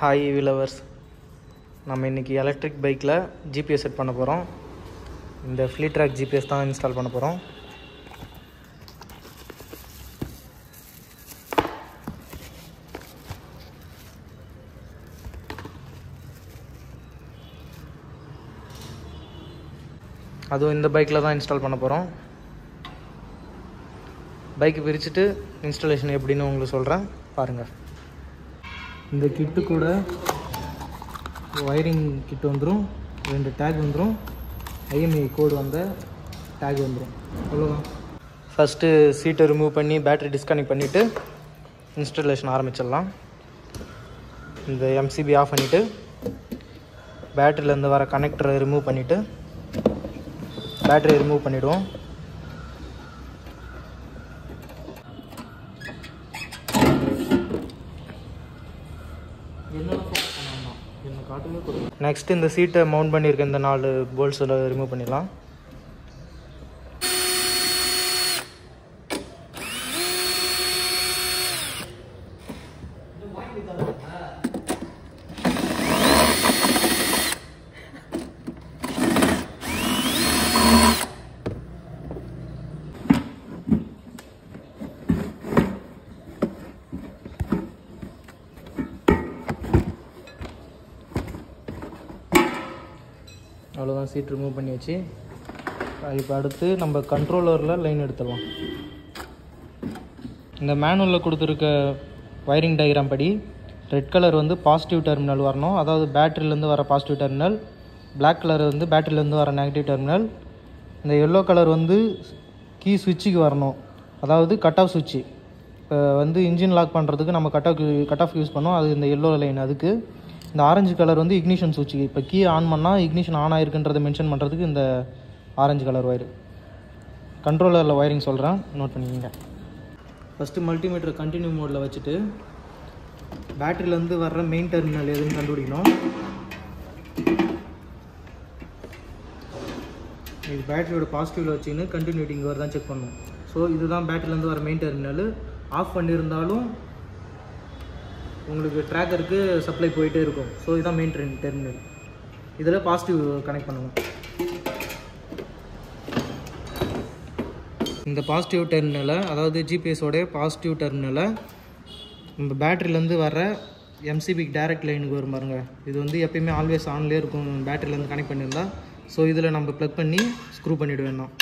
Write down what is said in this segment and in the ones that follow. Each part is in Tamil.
ஹாய் விலவர்ஸ் நம்ம இன்றைக்கி எலக்ட்ரிக் பைக்கில் ஜிபிஎஸ் செட் பண்ண போகிறோம் இந்த ஃப்ளீ ட்ராக் ஜிபிஎஸ் தான் இன்ஸ்டால் பண்ண போகிறோம் அதுவும் இந்த பைக்கில் தான் இன்ஸ்டால் பண்ண போகிறோம் பைக்கு பிரிச்சுட்டு இன்ஸ்டாலேஷன் எப்படின்னு உங்களுக்கு சொல்கிறேன் பாருங்கள் இந்த கிட்டு கூட ஒயரிங் கிட் வந்துடும் ரெண்டு டேக் வந்துடும் ஐஎம்ஐ கோடு வந்த டேக் வந்துடும் அவ்வளோதான் ஃபஸ்ட்டு சீட்டை ரிமூவ் பண்ணி பேட்டரி டிஸ்கனெக்ட் பண்ணிவிட்டு இன்ஸ்டாலேஷன் ஆரம்பிச்சிடலாம் இந்த எம்சிபி ஆஃப் பண்ணிவிட்டு பேட்டரியிலேருந்து வர கனெக்டரை ரிமூவ் பண்ணிவிட்டு பேட்டரி ரிமூவ் பண்ணிவிடுவோம் நெக்ஸ்ட் இந்த சீட்டை மவுண்ட் பண்ணியிருக்க இந்த நாலு போல்ட்ஸில் ரிமூவ் பண்ணிடலாம் அவ்வளோதான் சீட் ரிமூவ் பண்ணியாச்சு இப்போ அடுத்து நம்ம கண்ட்ரோலரில் லைன் எடுத்துடலாம் இந்த மேனுவலில் கொடுத்துருக்க ஒயரிங் டயக்ராம் படி ரெட் கலர் வந்து பாசிட்டிவ் டெர்மினல் வரணும் அதாவது பேட்டரியிலேருந்து வர பாசிட்டிவ் டெர்மினல் பிளாக் கலர் வந்து பேட்டரியிலேருந்து வர நெகட்டிவ் டெர்மினல் இந்த எல்லோ கலர் வந்து கீ சுவிட்சுக்கு வரணும் அதாவது கட் ஆஃப் சுவிட்சு இப்போ வந்து இன்ஜின் லாக் பண்ணுறதுக்கு நம்ம cut off cut off use பண்ணோம் அது இந்த எல்லோ லைன் அதுக்கு இந்த ஆரஞ்சு கலர் வந்து இக்னிஷன் சுவிட்சுக்கு இப்போ கீ ஆன் பண்ணால் இக்னிஷன் ஆன் ஆயிருக்குன்றதை மென்ஷன் பண்ணுறதுக்கு இந்த ஆரஞ்சு கலர் ஒயர் கண்ட்ரோலரில் ஒயரிங் சொல்கிறேன் நோட் பண்ணிக்கோங்க ஃபஸ்ட்டு மல்டிமீட்டர் கண்டினியூ மோடில் வச்சுட்டு பேட்டரியிலேருந்து வர்ற மெயின் டெர்மினல் எதுன்னு கண்டுபிடிக்கணும் இது பேட்டரியோட பாசிட்டிவில் வச்சுன்னு கண்டினியூட்டி இங்கே தான் செக் பண்ணணும் ஸோ இதுதான் பேட்டரியிலேருந்து வர மெயின் டெர்மினல் ஆஃப் பண்ணியிருந்தாலும் உங்களுக்கு ட்ராக்கருக்கு சப்ளை போயிட்டே இருக்கும் ஸோ இதுதான் மெயின் ட்ரெயின் டெர்மினல் இதில் பாசிட்டிவ் கனெக்ட் பண்ணணும் இந்த பாசிட்டிவ் டெர்மினலை அதாவது ஜிபிஎஸோடைய பாசிட்டிவ் டெர்மினலை நம்ம பேட்டரியிலேருந்து வர்ற எம்சிபிக்கு டைரக்ட் லைனுக்கு வரும் பாருங்க இது வந்து எப்பயுமே ஆல்வேஸ் ஆன்லேயே இருக்கும் பேட்டரியிலேருந்து கனெக்ட் பண்ணியிருந்தா ஸோ இதில் நம்ம ப்ளக் பண்ணி ஸ்க்ரூ பண்ணிவிட வேண்டாம்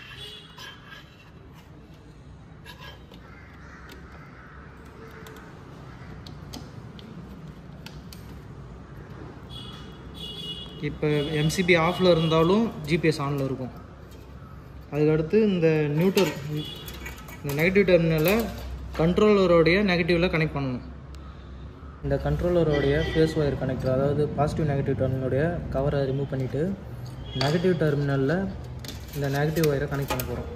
இப்போ எம்சிபி ஆஃபில் இருந்தாலும் ஜிபிஎஸ் ஆனில் இருக்கும் அதுக்கடுத்து இந்த நியூட்ரல் இந்த நெகட்டிவ் டெர்மினலை கண்ட்ரோலரோடைய நெகட்டிவில் கனெக்ட் பண்ணணும் இந்த கண்ட்ரோலரோடைய ஃபேஸ் ஒயர் கனெக்டர் அதாவது பாசிட்டிவ் நெகட்டிவ் டெர்மினோடைய கவரை ரிமூவ் பண்ணிவிட்டு நெகட்டிவ் டெர்மினலில் இந்த நெகட்டிவ் ஒயரை கனெக்ட் பண்ண போகிறோம்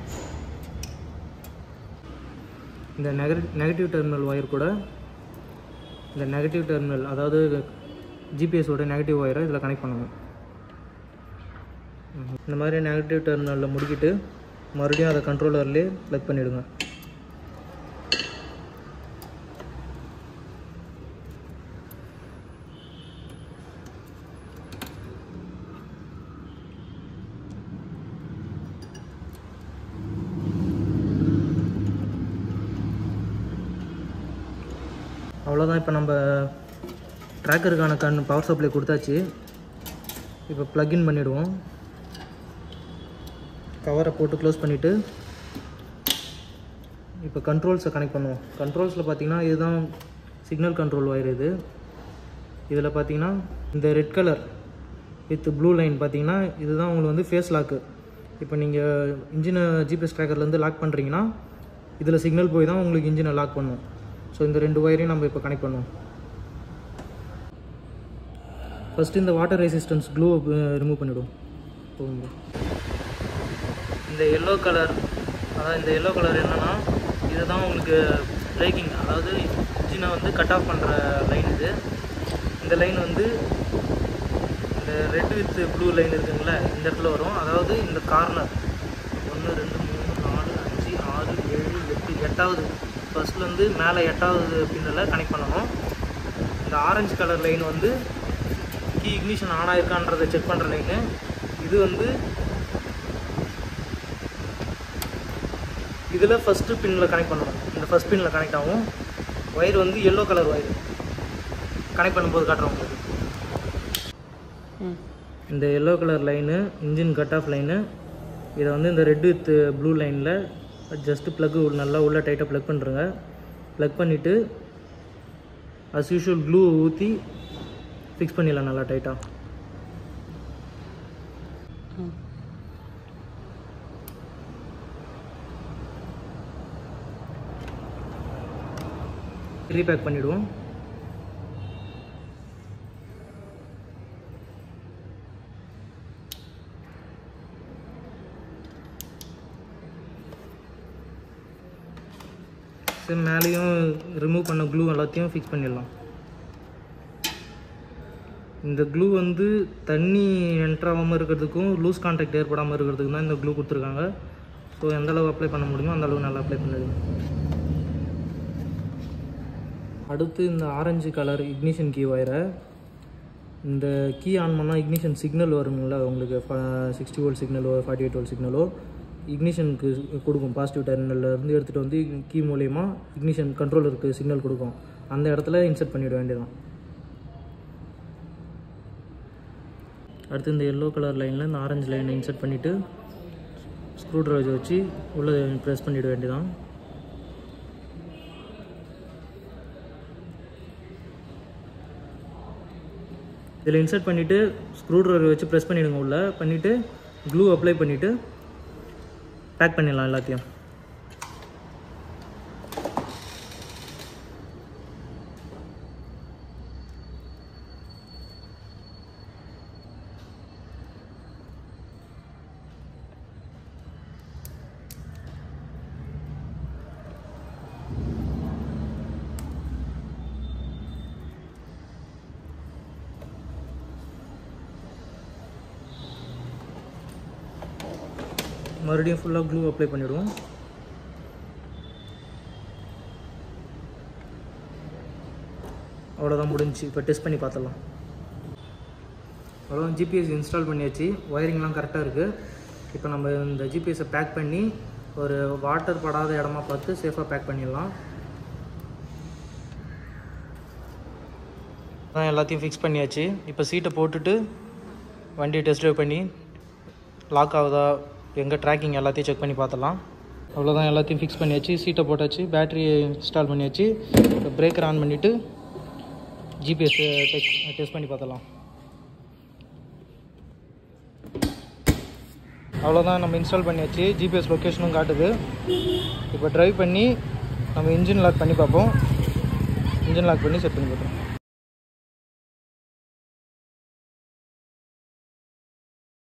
இந்த நெகட்டிவ் நெகட்டிவ் டெர்மினல் ஒயர் கூட இந்த நெகட்டிவ் டெர்மினல் அதாவது ஜிபிஎஸோட நெகட்டிவ் ஒயரை இதில் கனெக்ட் பண்ணணும் இந்த மாதிரி நெகட்டிவ் டெர்மினலில் முடிக்கிட்டு மறுபடியும் அதை கண்ட்ரோலர்லேயே ப்ளக் பண்ணிவிடுங்க அவ்வளோதான் இப்போ நம்ம ட்ராக்கருக்கான கண் பவர் சப்ளை கொடுத்தாச்சு இப்போ ப்ளக்இன் பண்ணிவிடுவோம் கவரை போட்டு க்ளோஸ் பண்ணிவிட்டு இப்போ கண்ட்ரோல்ஸை கனெக்ட் பண்ணுவோம் கண்ட்ரோல்ஸில் பார்த்தீங்கன்னா இதுதான் சிக்னல் கண்ட்ரோல் ஒயர் இது இதில் பார்த்தீங்கன்னா இந்த red colour with blue line பார்த்தீங்கன்னா இதுதான் உங்களுக்கு வந்து ஃபேஸ் லாக்கு இப்போ நீங்கள் இன்ஜினை ஜிபிஎஸ் ட்ராக்கர்லேருந்து லாக் பண்ணுறீங்கன்னா இதில் சிக்னல் போய் தான் உங்களுக்கு இன்ஜினை லாக் பண்ணும் ஸோ இந்த ரெண்டு ஒயரையும் நம்ம இப்போ கனெக்ட் பண்ணுவோம் ஃபஸ்ட்டு இந்த வாட்டர் ரெசிஸ்டன்ஸ் க்ளூ ரிமூவ் பண்ணிவிடுவோம் போகுங்க இந்த எல்லோ கலர் அதாவது இந்த எல்லோ கலர் என்னென்னா இதுதான் உங்களுக்கு பிரேக்கிங் அதாவது இன்ஜினை வந்து கட் ஆஃப் பண்ணுற லைன் இது இந்த லைன் வந்து இந்த ரெட் வித் ப்ளூ லைன் இருக்குங்களே இந்த இடத்துல வரும் அதாவது இந்த கார்னர் ஒன்று ரெண்டு மூணு நாலு அஞ்சு ஆறு ஏழு எட்டு எட்டாவது ஃபர்ஸ்ட்லேருந்து மேலே எட்டாவது பின்னில் கனெக்ட் பண்ணணும் இந்த ஆரஞ்சு கலர் லைன் வந்து கீ இக்னிஷன் ஆன் ஆயிருக்கான்றதை செக் பண்ணுற லைனு இது வந்து இதில் ஃபஸ்ட்டு பின்னில் கனெக்ட் பண்ணணும் இந்த ஃபஸ்ட் பின்னில் கனெக்ட் ஆகும் ஒயர் வந்து எல்லோ கலர் ஒயர் கனெக்ட் பண்ணும்போது காட்டுறோம் உங்களுக்கு ம் இந்த yellow colour line engine cut off line இதை வந்து இந்த ரெட் வித் ப்ளூ லைனில் ஜஸ்ட்டு ப்ளக்கு நல்லா உள்ளே டைட்டாக ப்ளக் பண்ணுறங்க ப்ளக் பண்ணிவிட்டு அஸ் யூஷுவல் க்ளூ ஊற்றி ஃபிக்ஸ் பண்ணிடலாம் நல்லா டைட்டாக ம் ரீபேக் பண்ணிவிடுவோம் சரி மேலேயும் ரிமூவ் பண்ண க்ளூ எல்லாத்தையும் ஃபிக்ஸ் பண்ணிடலாம் இந்த க்ளூ வந்து தண்ணி என்ட்ரு ஆகாமல் இருக்கிறதுக்கும் லூஸ் கான்டாக்ட் ஏற்படாமல் இருக்கிறதுக்கும் தான் இந்த க்ளூ கொடுத்துருக்காங்க ஸோ எந்த அளவு அப்ளை பண்ண முடியுமோ அந்த அளவு நல்லா அப்ளை பண்ணிடுங்க அடுத்து இந்த ஆரஞ்சு கலர் இக்னிஷன் கீ ஒயரை இந்த கீ ஆன் பண்ணால் இக்னிஷன் சிக்னல் வருங்கள உங்களுக்கு சிக்ஸ்டி வோல்ட் சிக்னலோ ஃபார்ட்டி எயிட் வோல்ட் சிக்னலோ இக்னிஷனுக்கு கொடுக்கும் பாசிட்டிவ் டெர்மினல்ல இருந்து எடுத்துகிட்டு வந்து கீ மூலயமா இக்னிஷன் கண்ட்ரோலருக்கு சிக்னல் கொடுக்கும் அந்த இடத்துல இன்சர்ட் பண்ணிவிட வேண்டியதான் அடுத்து இந்த எல்லோ கலர் லைனில் இந்த ஆரஞ்சு லைனை இன்சர்ட் பண்ணிவிட்டு ஸ்க்ரூ ட்ரைவர் வச்சு உள்ளே ப்ரெஸ் பண்ணிவிட வேண்டியதான் இதில் இன்சர்ட் பண்ணிவிட்டு ஸ்க்ரூ ட்ரைவர் வச்சு ப்ரெஸ் பண்ணிவிடுங்க உள்ளே பண்ணிவிட்டு க்ளூ அப்ளை பண்ணிவிட்டு பேக் பண்ணிடலாம் எல்லாத்தையும் மறுபடியும் ஃபுல்லாக க்ளூ அப்ளை பண்ணிவிடுவோம் அவ்வளோதான் முடிஞ்சுச்சு இப்போ டெஸ்ட் பண்ணி பார்த்துடலாம் அவ்வளோதான் ஜிபிஎஸ் இன்ஸ்டால் பண்ணியாச்சு ஒயரிங்லாம் கரெக்டாக இருக்குது இப்போ நம்ம இந்த ஜிபிஎஸை பேக் பண்ணி ஒரு வாட்டர் படாத இடமா பார்த்து சேஃபாக பேக் பண்ணிடலாம் தான் எல்லாத்தையும் ஃபிக்ஸ் பண்ணியாச்சு இப்போ சீட்டை போட்டுட்டு வண்டியை டெஸ்ட் ட்ரைவ் பண்ணி லாக் ஆகுதா எங்கே ட்ராக்கிங் எல்லாத்தையும் செக் பண்ணி பார்த்துடலாம் அவ்வளோதான் எல்லாத்தையும் ஃபிக்ஸ் பண்ணியாச்சு சீட்டை போட்டாச்சு பேட்டரியை இன்ஸ்டால் பண்ணியாச்சு இப்போ பிரேக்கர் ஆன் பண்ணிவிட்டு ஜிபிஎஸ் டெக் டெஸ்ட் பண்ணி பார்த்துடலாம் அவ்வளோதான் நம்ம இன்ஸ்டால் பண்ணியாச்சு ஜிபிஎஸ் லொக்கேஷனும் காட்டுது இப்போ ட்ரைவ் பண்ணி நம்ம இன்ஜின் லாக் பண்ணி பார்ப்போம் இன்ஜின் லாக் பண்ணி செட் பண்ணி பார்ப்போம்